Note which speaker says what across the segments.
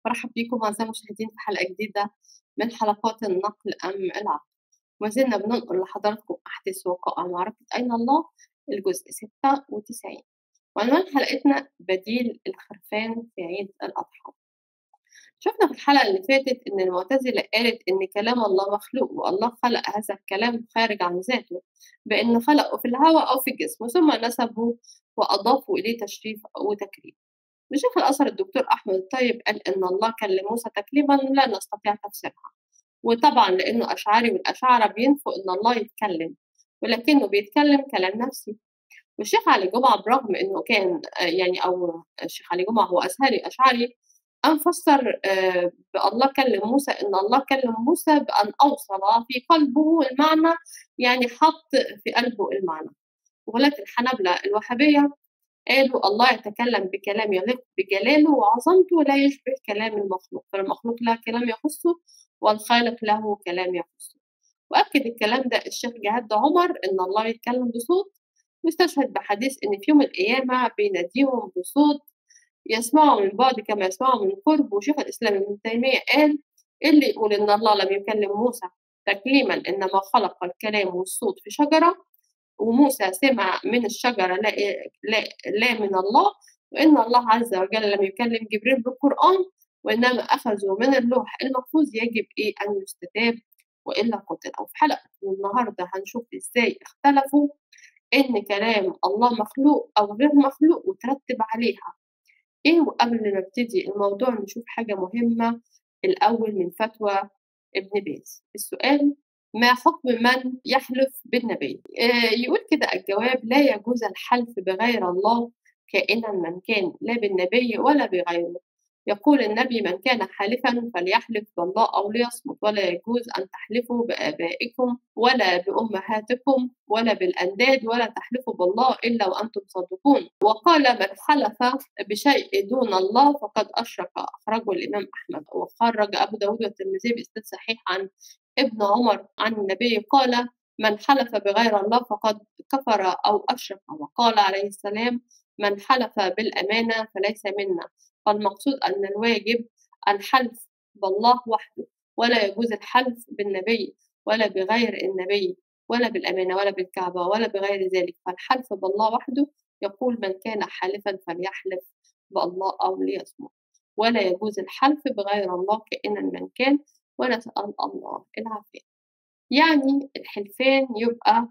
Speaker 1: مرحب بكم أعزائي المشاهدين في حلقة جديدة من حلقات النقل أم العقل ما زلنا بننقل لحضراتكم أحداث وقائع معركة أين الله الجزء 96 وعنوان حلقتنا بديل الخرفان في عيد الأضحى شفنا في الحلقة اللي فاتت إن المعتزلة قالت إن كلام الله مخلوق والله خلق هذا الكلام خارج عن ذاته بإن خلقه في الهواء أو في الجسم ثم نسبه وأضافوا إليه تشريف وتكريم بشيخ الأزهر الدكتور أحمد الطيب قال إن الله كلم موسى تكليما لا نستطيع تفسيرها وطبعا لأنه أشعري والأشاعرة بينفوا إن الله يتكلم ولكنه بيتكلم كلام نفسي والشيخ علي جمعة برغم إنه كان يعني أو الشيخ علي جمعة هو أزهري أشعري أن فسر بالله كلم موسى إن الله كلم موسى بأن أوصل في قلبه المعنى يعني حط في قلبه المعنى وغلاة الحنبلة الوهابية قالوا الله يتكلم بكلام يليق بجلاله وعظمته لا يشبه كلام المخلوق فالمخلوق له كلام يخصه والخالق له كلام يخصه وأكد الكلام ده الشيخ جهاد عمر إن الله يتكلم بصوت واستشهد بحديث إن في يوم القيامة بيناديهم بصوت يسمعوا من بعد كما يسمعوا من قرب وشيخ الإسلام ابن تيمية قال اللي يقول إن الله لم يكلم موسى تكليما إنما خلق الكلام والصوت في شجرة وموسى سمع من الشجرة لا, لا, لا من الله وإن الله عز وجل لم يكلم جبريل بالقرآن وإنما أخذوا من اللوح المحفوظ يجب إيه أن يستتاب وإلا قتل أو في حلقة النهاردة هنشوف إزاي اختلفوا إن كلام الله مخلوق أو غير مخلوق وترتب عليها إيه وقبل ما نبتدي الموضوع نشوف حاجة مهمة الأول من فتوى ابن باز السؤال ما حكم من يحلف بالنبي آه يقول كده الجواب لا يجوز الحلف بغير الله كائنا من كان لا بالنبي ولا بغيره يقول النبي من كان حالفا فليحلف بالله أو ليصمت ولا يجوز أن تحلفوا بآبائكم ولا بأمهاتكم ولا بالأنداد ولا تحلفوا بالله إلا وأنتم صادقون وقال من حلف بشيء دون الله فقد أشرك أخرجه الإمام أحمد وخرج أبو داود والترمذي بإسناد صحيح عن ابن عمر عن النبي قال من حلف بغير الله فقد كفر أو أشرك وقال عليه السلام من حلف بالأمانة فليس منا فالمقصود أن الواجب الحلف بالله وحده ولا يجوز الحلف بالنبي ولا بغير النبي ولا بالأمانة ولا بالكعبة ولا بغير ذلك فالحلف بالله وحده يقول من كان حالفا فليحلف بالله أو ليصمت ولا يجوز الحلف بغير الله كائنا من كان ونسأل الله العافية يعني الحلفان يبقى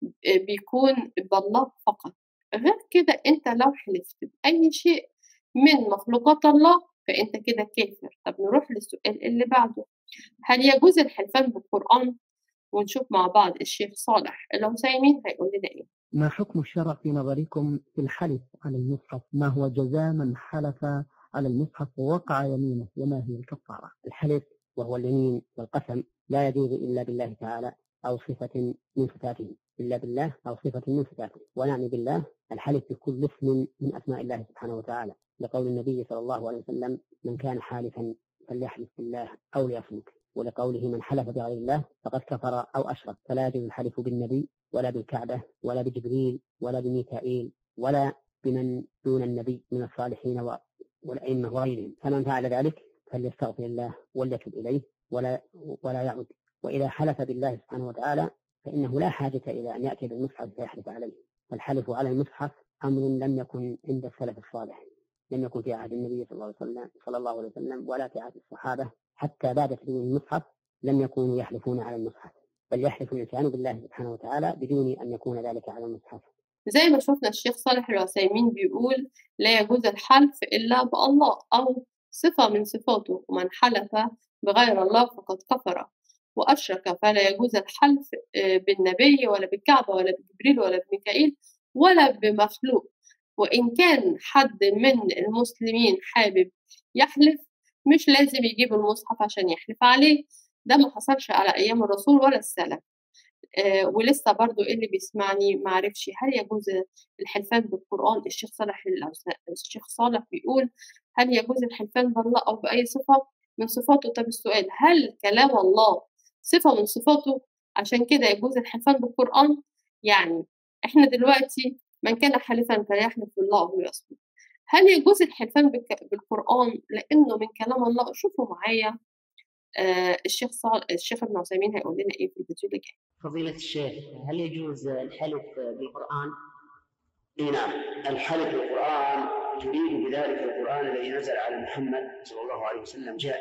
Speaker 1: بيكون بالله فقط غير كده انت لو حلفت بأي شيء من مخلوقات الله فانت كده كافر طب نروح للسؤال اللي بعده هل يجوز الحلفان بالقرآن ونشوف مع بعض الشيخ صالح العثيمين هيقول لنا ايه
Speaker 2: ما حكم الشرع في نظركم في الحلف على المصحف ما هو جزاء من حلف على المصحف ووقع يمينه وما هي الكفارة الحلف وهو اليمين والقسم لا يجوز إلا بالله تعالى أو صفة من صفاته إلا بالله أو صفة من صفاته ونعني بالله الحلف بكل اسم من أسماء الله سبحانه وتعالى لقول النبي صلى الله عليه وسلم من كان حالفا فليحلف بالله أو ليصمت ولقوله من حلف بغير الله فقد كفر أو أشرك فلا يجوز الحلف بالنبي ولا بالكعبة ولا بجبريل ولا بميكائيل ولا بمن دون النبي من الصالحين والأئمة وغيرهم فمن فعل ذلك فليستغفر الله وليتب إليه ولا ولا يعد وإذا حلف بالله سبحانه وتعالى فإنه لا حاجة إلى أن يأتي بالمصحف فيحلف عليه فالحلف على المصحف أمر لم يكن عند السلف الصالح لم يكن في عهد النبي صلى الله عليه وسلم صلى الله عليه وسلم ولا في عهد الصحابة حتى بعد تدوين المصحف لم يكونوا يحلفون على المصحف بل يحلف الإنسان بالله سبحانه وتعالى بدون أن يكون ذلك على المصحف
Speaker 1: زي ما شفنا الشيخ صالح العثيمين بيقول لا يجوز الحلف إلا بالله أو صفة من صفاته ومن حلف بغير الله فقد كفر وأشرك فلا يجوز الحلف بالنبي ولا بالكعبة ولا بجبريل ولا بميكائيل ولا بمخلوق وإن كان حد من المسلمين حابب يحلف مش لازم يجيب المصحف عشان يحلف عليه ده ما حصلش على أيام الرسول ولا السلف آه ولسه برضو اللي بيسمعني معرفش هل يجوز الحلفان بالقرآن الشيخ صالح الشيخ صالح بيقول هل يجوز الحلفان بالله أو بأي صفة من صفاته طب السؤال هل كلام الله صفة من صفاته عشان كده يجوز الحلفان بالقرآن يعني احنا دلوقتي من كان حالفا فليحلف بالله أو ليصمت هل يجوز الحلفان بالك- بالقرآن لأنه من كلام الله شوفوا معايا آه الشيخ صال... الشيخ ابن عثيمين هيقول لنا إيه في الفيديو اللي جاي
Speaker 2: فضيلة الشيخ هل يجوز الحلف بالقرآن؟
Speaker 3: اي نعم الحلف بالقران تريد بذلك القران الذي نزل على محمد صلى الله عليه وسلم جاء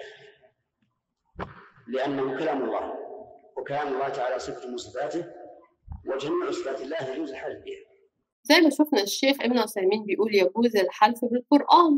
Speaker 3: لانه كلام الله وكلام الله تعالى صفه من صفاته وجميع صفات الله يجوز الحلف بها
Speaker 1: زي ما شفنا الشيخ ابن عثيمين بيقول يجوز الحلف بالقرآن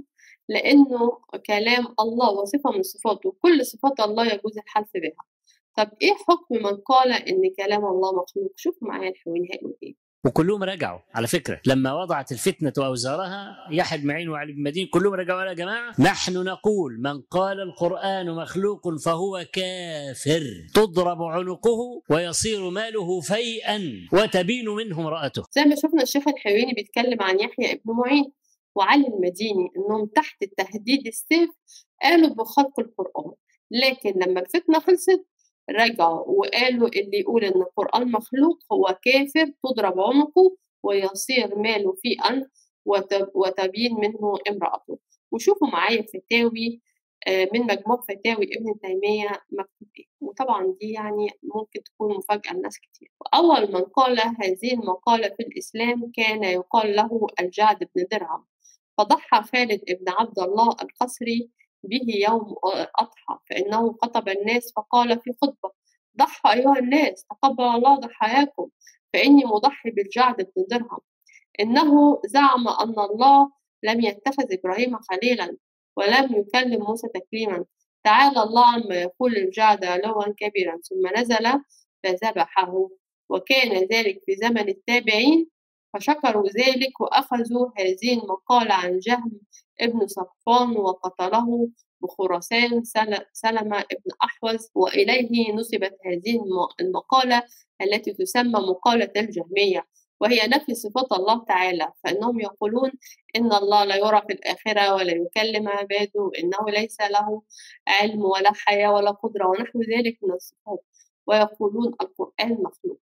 Speaker 1: لأنه كلام الله وصفة من صفاته كل صفات الله يجوز الحلف بها طب إيه حكم من قال إن كلام الله مخلوق شوفوا معايا الحوين هيقول إيه
Speaker 4: وكلهم رجعوا على فكره لما وضعت الفتنه اوزارها يحيى بن معين وعلي بن مدين كلهم رجعوا يا جماعه نحن نقول من قال القران مخلوق فهو كافر تضرب عنقه ويصير ماله فيئا وتبين منه امراته
Speaker 1: زي ما شفنا الشيخ الحويني بيتكلم عن يحيى ابن معين وعلي المديني إنهم تحت تهديد السيف قالوا بخلق القرآن لكن لما الفتنة خلصت رجعوا وقالوا اللي يقول إن القرآن مخلوق هو كافر تضرب عنقه ويصير ماله فيئا وتب- وتبين منه امرأته وشوفوا معايا فتاوي آه، من مجموع فتاوي ابن تيمية مكتوب إيه وطبعا دي يعني ممكن تكون مفاجأة لناس كتير وأول من قال هذه المقالة في الإسلام كان يقال له الجعد بن درهم فضحى خالد بن عبد الله القصري به يوم أضحى فإنه خطب الناس فقال في خطبة ضحى أيها الناس تقبل الله ضحاياكم فإني مضحي بالجعد بن درهم إنه زعم أن الله لم يتخذ إبراهيم خليلا ولم يكلم موسى تكليما تعالى الله عما يقول الجعد علوا كبيرا ثم نزل فذبحه وكان ذلك في زمن التابعين فشكروا ذلك وأخذوا هذه المقالة عن جهم ابن صفوان وقتله بخراسان سل- سلمة ابن أحوز وإليه نسبت هذه الم- المقالة التي تسمى مقالة الجهمية وهي نفي صفات الله تعالى فإنهم يقولون إن الله لا يرى في الآخرة ولا يكلم عباده إنه ليس له علم ولا حياة ولا قدرة ونحو ذلك من الصفات ويقولون القرآن مخلوق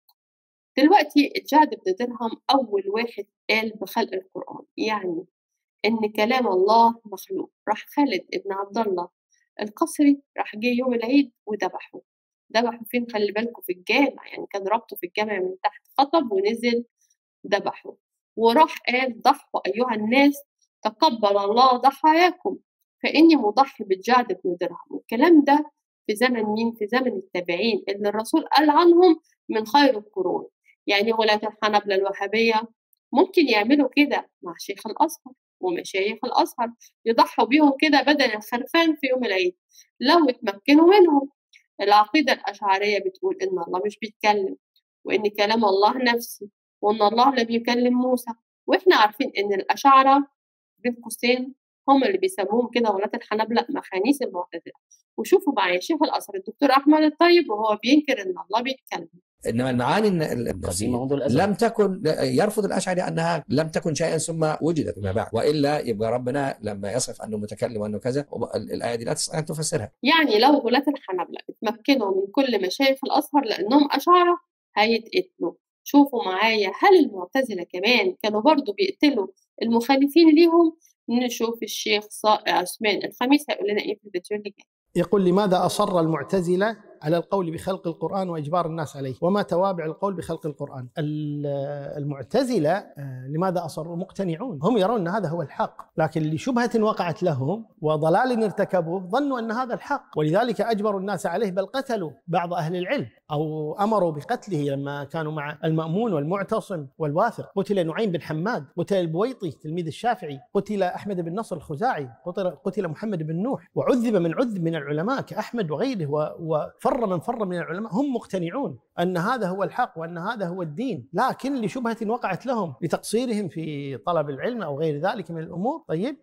Speaker 1: دلوقتي الجعد بن درهم أول واحد قال بخلق القرآن يعني إن كلام الله مخلوق راح خالد ابن عبد الله القصري راح جه يوم العيد وذبحه ذبحه فين خلي بالكم في الجامع يعني كان ربطه في الجامع من تحت خطب ونزل ذبحه وراح قال ضحوا أيها الناس تقبل الله ضحاياكم فإني مضحي بالجعد بن درهم والكلام ده في زمن مين؟ في زمن التابعين اللي الرسول قال عنهم من خير القرون يعني ولاة الحنبلة الوهابية ممكن يعملوا كده مع شيخ الأزهر ومشايخ الأزهر يضحوا بيهم كده بدل الخرفان في يوم العيد لو اتمكنوا منهم العقيدة الأشعرية بتقول إن الله مش بيتكلم وإن كلام الله نفسي وإن الله لم يكلم موسى وإحنا عارفين إن الأشاعرة بين قوسين هم اللي بيسموهم كده ولاة الحنبلة مخانيس المعتزلة وشوفوا معايا شيخ الأزهر الدكتور أحمد الطيب وهو بينكر إن الله بيتكلم
Speaker 5: انما المعاني الن- ال-
Speaker 4: قصيم
Speaker 5: ال-
Speaker 4: موضوع الازهر
Speaker 5: لم تكن يرفض الاشعري انها لم تكن شيئا ثم وجدت فيما بعد والا يبقى ربنا لما يصف انه متكلم وانه كذا وب- ال- الايه دي لا تستطيع ان تفسرها
Speaker 1: يعني لو ولاة الحنبلة اتمكنوا من كل مشايخ الأزهر لأنهم أشاعرة هيتقتلوا شوفوا معايا هل المعتزلة كمان كانوا برضو بيقتلوا المخالفين ليهم نشوف الشيخ صا- عثمان الخميس هيقول لنا ايه في الفيديو اللي جاي
Speaker 6: يقول لماذا أصر المعتزلة على القول بخلق القرآن وإجبار الناس عليه وما توابع القول بخلق القرآن ال- المعتزلة آه، لماذا أصروا مقتنعون هم يرون أن هذا هو الحق لكن لشبهة وقعت لهم وضلال ارتكبوه ظنوا أن هذا الحق ولذلك أجبروا الناس عليه بل قتلوا بعض أهل العلم أو أمروا بقتله لما كانوا مع المأمون والمعتصم والواثق قتل نعيم بن حماد قتل البويطي تلميذ الشافعي قتل أحمد بن نصر الخزاعي قتل, قتل محمد بن نوح وعذب من عذب من العلماء كأحمد وغيره و- وفر من فر من العلماء هم مقتنعون أن هذا هو الحق وأن هذا هو الدين لكن لشبهة وقعت لهم لتقصيرهم في طلب العلم أو غير ذلك من الأمور طيب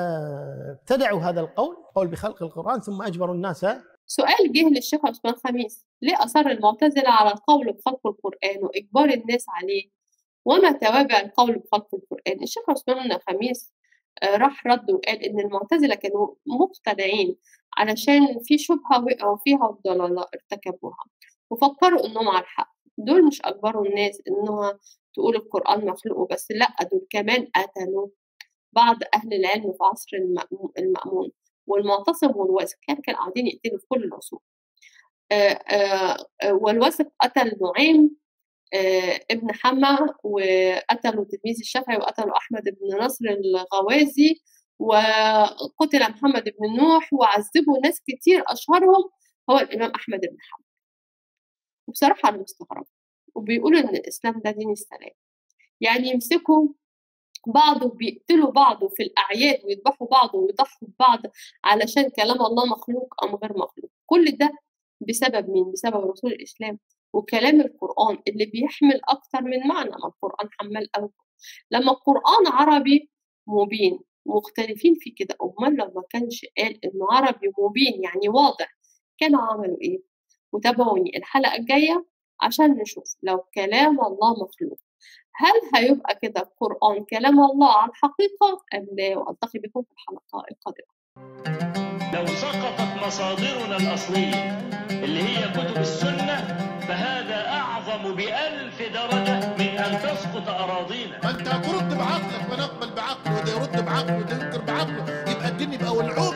Speaker 6: فابتدعوا هذا القول قول بخلق القرآن ثم أجبروا الناس
Speaker 1: سؤال جه للشيخ عثمان خميس ليه أصر المعتزلة على القول بخلق القرآن وإجبار الناس عليه وما توابع القول بخلق القرآن الشيخ عثمان خميس آه، راح رد وقال إن المعتزلة كانوا مقتنعين علشان في شبهة وقعوا فيها وضلالة ارتكبوها وفكروا إنهم على الحق دول مش أجبروا الناس إنها تقول القرآن مخلوق بس لأ دول كمان قتلوا بعض أهل العلم في عصر المأمون, المأمون والمعتصم والواثق كان كانوا قاعدين يقتلوا في كل العصور آه، آه، آه، والواثق قتل نعيم آه، ابن حما وقتلوا تلميذ الشافعي وقتلوا أحمد بن نصر الغوازي وقتل محمد بن نوح وعذبوا ناس كتير أشهرهم هو الإمام أحمد بن حنبل وبصراحة أنا مستغربة وبيقولوا إن الإسلام ده دين السلام يعني يمسكوا بعض وبيقتلوا بعض في الأعياد ويذبحوا بعض ويضحوا ببعض علشان كلام الله مخلوق أم غير مخلوق كل ده بسبب مين؟ بسبب رسول الإسلام وكلام القرآن اللي بيحمل أكتر من معنى ما القرآن حمل أو لما القرآن عربي مبين مختلفين في كده أمال لو ما كانش قال إنه عربي مبين يعني واضح كانوا عملوا إيه؟ وتابعوني الحلقة الجاية عشان نشوف لو كلام الله مخلوق هل هيبقى كده القرآن كلام الله على الحقيقة أم لا وألتقي بكم في الحلقة القادمة
Speaker 7: لو سقطت مصادرنا الأصلية اللي هي كتب السنة فهذا أعظم بألف درجة من أن تسقط أراضينا
Speaker 8: ما انت هترد بعقلك فنقبل بعقله وده يرد بعقله وده ينكر بعقله يبقى الدين يبقى ولعوب